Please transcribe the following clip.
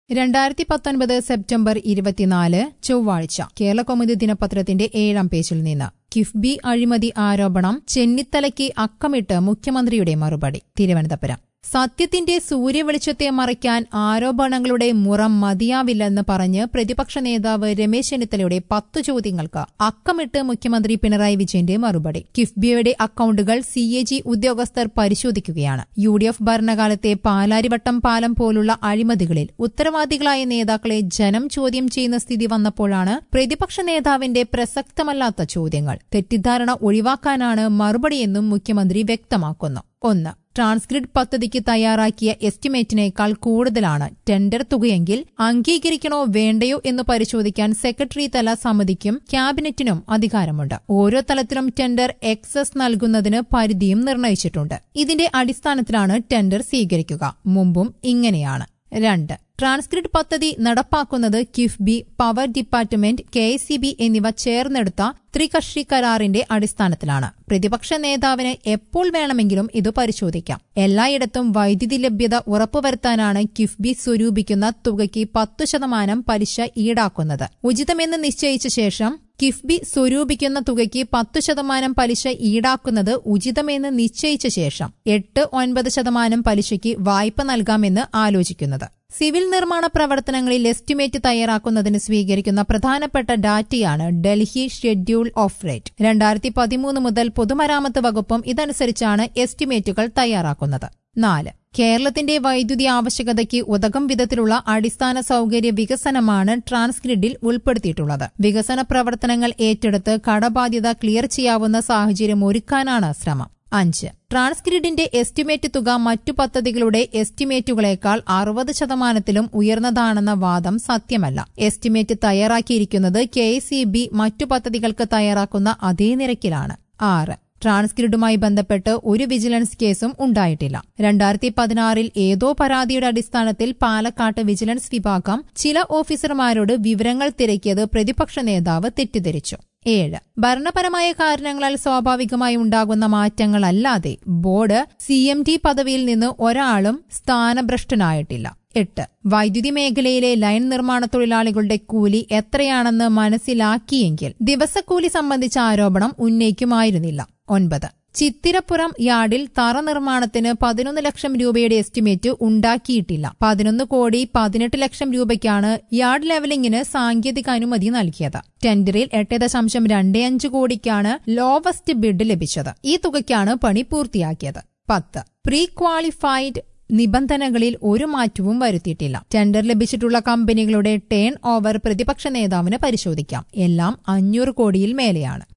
രണ്ടായിരത്തി പത്തൊൻപത് സെപ്റ്റംബർ ഇരുപത്തിനാല് ചൊവ്വാഴ്ച കേരള കൗമുദി ദിനപത്രത്തിന്റെ ഏഴാം പേജിൽ നിന്ന് കിഫ്ബി അഴിമതി ആരോപണം ചെന്നിത്തലയ്ക്ക് അക്കമിട്ട് മുഖ്യമന്ത്രിയുടെ മറുപടി തിരുവനന്തപുരം സത്യത്തിന്റെ സൂര്യവെളിച്ചത്തെ മറയ്ക്കാൻ ആരോപണങ്ങളുടെ മുറം മതിയാവില്ലെന്ന് പറഞ്ഞ് പ്രതിപക്ഷ നേതാവ് രമേശ് ചെന്നിത്തലയുടെ പത്തു ചോദ്യങ്ങൾക്ക് അക്കമിട്ട് മുഖ്യമന്ത്രി പിണറായി വിജയന്റെ മറുപടി കിഫ്ബിയുടെ അക്കൌണ്ടുകൾ സി എ ജി ഉദ്യോഗസ്ഥർ പരിശോധിക്കുകയാണ് യു ഡി എഫ് ഭരണകാലത്തെ പാലാരിവട്ടം പാലം പോലുള്ള അഴിമതികളിൽ ഉത്തരവാദികളായ നേതാക്കളെ ജനം ചോദ്യം ചെയ്യുന്ന സ്ഥിതി വന്നപ്പോഴാണ് പ്രതിപക്ഷ നേതാവിന്റെ പ്രസക്തമല്ലാത്ത ചോദ്യങ്ങൾ തെറ്റിദ്ധാരണ ഒഴിവാക്കാനാണ് മറുപടിയെന്നും മുഖ്യമന്ത്രി വ്യക്തമാക്കുന്നു ഒന്ന് ട്രാൻസ്ക്രിപ്റ്റ് പദ്ധതിക്ക് തയ്യാറാക്കിയ എസ്റ്റിമേറ്റിനേക്കാൾ കൂടുതലാണ് ടെൻഡർ തുകയെങ്കിൽ അംഗീകരിക്കണോ വേണ്ടയോ എന്ന് പരിശോധിക്കാൻ സെക്രട്ടറി തല സമിതിക്കും ക്യാബിനറ്റിനും അധികാരമുണ്ട് ഓരോ തലത്തിലും ടെൻഡർ എക്സസ് നൽകുന്നതിന് പരിധിയും നിർണയിച്ചിട്ടുണ്ട് ഇതിന്റെ അടിസ്ഥാനത്തിലാണ് ടെൻഡർ സ്വീകരിക്കുക മുമ്പും ഇങ്ങനെയാണ് രണ്ട് ട്രാൻസ്ക്രിപ്റ്റ് പദ്ധതി നടപ്പാക്കുന്നത് കിഫ്ബി പവർ ഡിപ്പാർട്ട്മെന്റ് കെ എന്നിവ ചേർന്നെടുത്ത ത്രികക്ഷി കരാറിന്റെ അടിസ്ഥാനത്തിലാണ് പ്രതിപക്ഷ നേതാവിന് എപ്പോൾ വേണമെങ്കിലും ഇത് പരിശോധിക്കാം എല്ലായിടത്തും വൈദ്യുതി ലഭ്യത ഉറപ്പുവരുത്താനാണ് കിഫ്ബി സ്വരൂപിക്കുന്ന തുകയ്ക്ക് പത്തു ശതമാനം പലിശ ഈടാക്കുന്നത് ഉചിതമെന്ന് നിശ്ചയിച്ച ശേഷം കിഫ്ബി സ്വരൂപിക്കുന്ന തുകയ്ക്ക് പത്തു ശതമാനം പലിശ ഈടാക്കുന്നത് ഉചിതമെന്ന് നിശ്ചയിച്ച ശേഷം എട്ട് ഒൻപത് ശതമാനം പലിശയ്ക്ക് വായ്പ നൽകാമെന്ന് ആലോചിക്കുന്നത് സിവിൽ നിർമ്മാണ പ്രവർത്തനങ്ങളിൽ എസ്റ്റിമേറ്റ് തയ്യാറാക്കുന്നതിന് സ്വീകരിക്കുന്ന പ്രധാനപ്പെട്ട ഡാറ്റയാണ് ഡൽഹി ഷെഡ്യൂൾ ഓഫ് റേറ്റ് രണ്ടായിരത്തി പതിമൂന്ന് മുതൽ പൊതുമരാമത്ത് വകുപ്പും ഇതനുസരിച്ചാണ് എസ്റ്റിമേറ്റുകൾ തയ്യാറാക്കുന്നത് നാല് കേരളത്തിന്റെ വൈദ്യുതി ആവശ്യകതയ്ക്ക് ഉതകം വിധത്തിലുള്ള അടിസ്ഥാന സൌകര്യ വികസനമാണ് ട്രാൻസ്ഗ്രിഡിൽ ഉൾപ്പെടുത്തിയിട്ടുള്ളത് വികസന പ്രവർത്തനങ്ങൾ ഏറ്റെടുത്ത് കടബാധ്യത ക്ലിയർ ചെയ്യാവുന്ന സാഹചര്യം ഒരുക്കാനാണ് ശ്രമം അഞ്ച് ട്രാൻസ്ഗ്രിഡിന്റെ എസ്റ്റിമേറ്റ് തുക മറ്റു പദ്ധതികളുടെ എസ്റ്റിമേറ്റുകളേക്കാൾ അറുപത് ശതമാനത്തിലും ഉയർന്നതാണെന്ന വാദം സത്യമല്ല എസ്റ്റിമേറ്റ് തയ്യാറാക്കിയിരിക്കുന്നത് കെ മറ്റു പദ്ധതികൾക്ക് തയ്യാറാക്കുന്ന അതേ നിരക്കിലാണ് ആറ് ട്രാൻസ്ക്രിഡുമായി ബന്ധപ്പെട്ട് ഒരു വിജിലൻസ് കേസും ഉണ്ടായിട്ടില്ല രണ്ടായിരത്തി പതിനാറിൽ ഏതോ പരാതിയുടെ അടിസ്ഥാനത്തിൽ പാലക്കാട്ട് വിജിലൻസ് വിഭാഗം ചില ഓഫീസർമാരോട് വിവരങ്ങൾ തിരക്കിയത് പ്രതിപക്ഷ നേതാവ് തെറ്റിദ്ധരിച്ചു ഏഴ് ഭരണപരമായ കാരണങ്ങളാൽ സ്വാഭാവികമായി ഉണ്ടാകുന്ന മാറ്റങ്ങളല്ലാതെ ബോർഡ് സി എം ടി പദവിയിൽ നിന്ന് ഒരാളും സ്ഥാനഭ്രഷ്ടനായിട്ടില്ല എട്ട് വൈദ്യുതി മേഖലയിലെ ലൈൻ നിർമ്മാണ തൊഴിലാളികളുടെ കൂലി എത്രയാണെന്ന് മനസ്സിലാക്കിയെങ്കിൽ ദിവസക്കൂലി സംബന്ധിച്ച ആരോപണം ഉന്നയിക്കുമായിരുന്നില്ല ഒൻപത് ചിത്തിരപ്പുറം യാർഡിൽ തറ നിർമ്മാണത്തിന് പതിനൊന്ന് ലക്ഷം രൂപയുടെ എസ്റ്റിമേറ്റ് ഉണ്ടാക്കിയിട്ടില്ല പതിനൊന്ന് കോടി പതിനെട്ട് ലക്ഷം രൂപയ്ക്കാണ് യാർഡ് ലെവലിംഗിന് സാങ്കേതിക അനുമതി നൽകിയത് ടെൻഡറിൽ എട്ട് ദശാംശം രണ്ട് അഞ്ച് കോടിക്കാണ് ലോവസ്റ്റ് ബിഡ് ലഭിച്ചത് ഈ തുകയ്ക്കാണ് പണി പൂർത്തിയാക്കിയത് പത്ത് പ്രീ ക്വാളിഫൈഡ് നിബന്ധനകളിൽ ഒരു മാറ്റവും വരുത്തിയിട്ടില്ല ടെൻഡർ ലഭിച്ചിട്ടുള്ള കമ്പനികളുടെ ടേൺ ഓവർ പ്രതിപക്ഷ നേതാവിന് പരിശോധിക്കാം എല്ലാം അഞ്ഞൂറ് കോടിയിൽ മേലെയാണ്